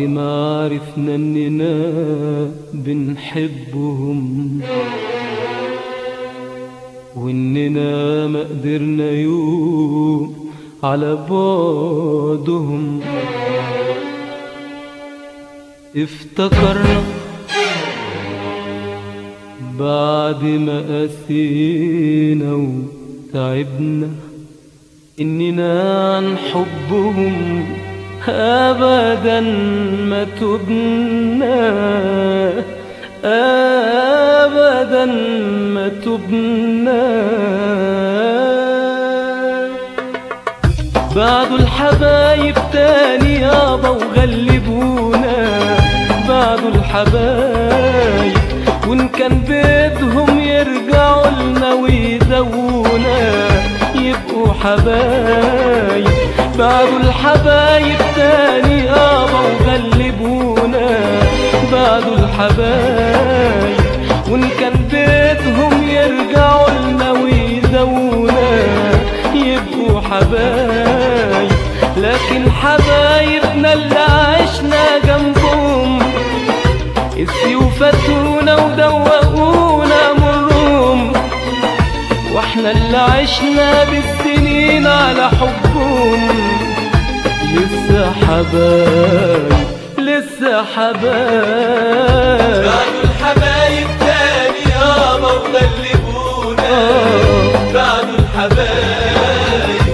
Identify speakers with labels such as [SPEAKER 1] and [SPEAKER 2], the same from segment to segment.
[SPEAKER 1] ما عرفنا اننا بنحبهم واننا ما قدرنا يوم على بعدهم افتكرنا بعد ما قسينا وتعبنا إننا عن حبهم أبدا ما تبنا أبدا ما تبنا بعدوا الحبايب تاني يابا وغلبونا بعدوا الحبايب وإن كان بدهم يرجعوا لنا ويدونا يبقوا حبايب بعدوا الحبايب تاني يابا وغلبونا بعدوا الحبايب وإن كان بدهم يرجعوا لنا ويدونا يبقوا حبايب لكن حبايبنا اللي عشنا جنبهم قسيوا فاتونا ودوقونا مرهم واحنا اللي عشنا بالسنين على حبهم لسه حبايب لسه حبايب
[SPEAKER 2] بعدوا الحبايب تاني يابا وغلبونا بعدوا الحبايب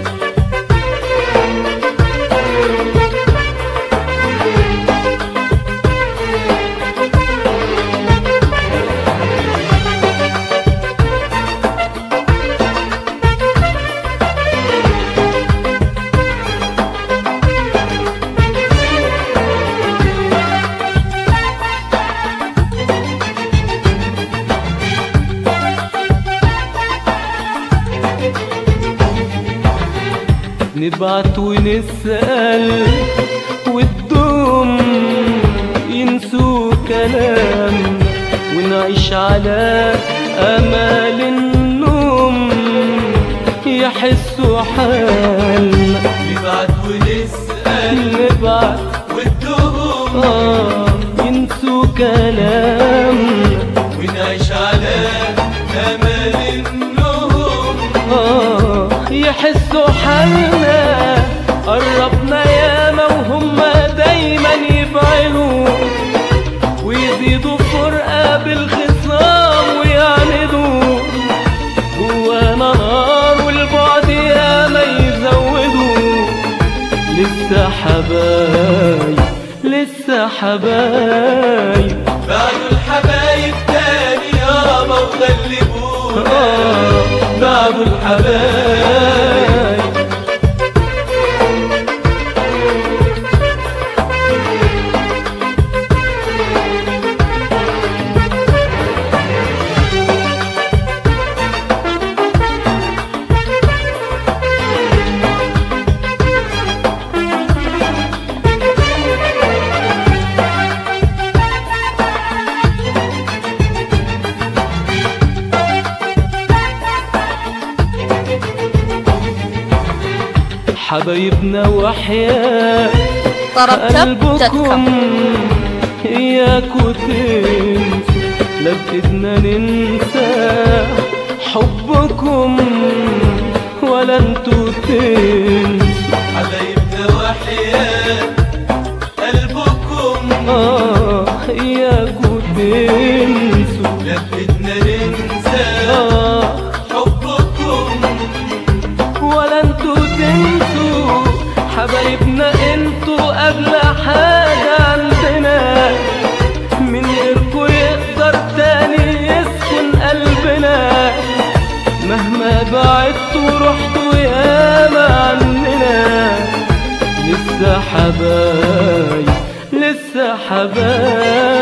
[SPEAKER 1] نبعت ونسأل والدم ينسوا كلام ونعيش على أمل النوم يحسوا حالنا
[SPEAKER 2] نبعت ونسأل
[SPEAKER 1] نبعت
[SPEAKER 2] والدهوم
[SPEAKER 1] آه ينسوا كلامنا
[SPEAKER 2] ونعيش على أمل النوم
[SPEAKER 1] آه يحسوا حالنا قربنا ياما وهم دايما يبعدوا ويزيدوا فرقة بالخصام ويعندوا جوانا نار والبعد ياما يزودوا لسه حبايب لسه حبايب
[SPEAKER 2] بعدوا الحبايب تاني يابا وغلبونا
[SPEAKER 1] آه
[SPEAKER 2] بعدوا الحبايب
[SPEAKER 1] حبايبنا وحياة
[SPEAKER 3] طربتب دوت
[SPEAKER 1] قلبكم
[SPEAKER 3] كوم
[SPEAKER 1] إياكوا تنسوا لا بإيدنا ننسى حبكم ولا انتوا تنسوا
[SPEAKER 2] حبايبنا وحياة قلبكم
[SPEAKER 1] آه إياكوا تنسوا
[SPEAKER 2] لفتنا ننسى
[SPEAKER 1] آه
[SPEAKER 2] حبكم
[SPEAKER 1] ولا انتوا تنسوا حبايبنا انتوا اغلى حاجة عندنا من غيركوا يقدر تاني يسكن قلبنا مهما بعدتوا رحتوا ياما عننا لسه حبايب لسه حبايب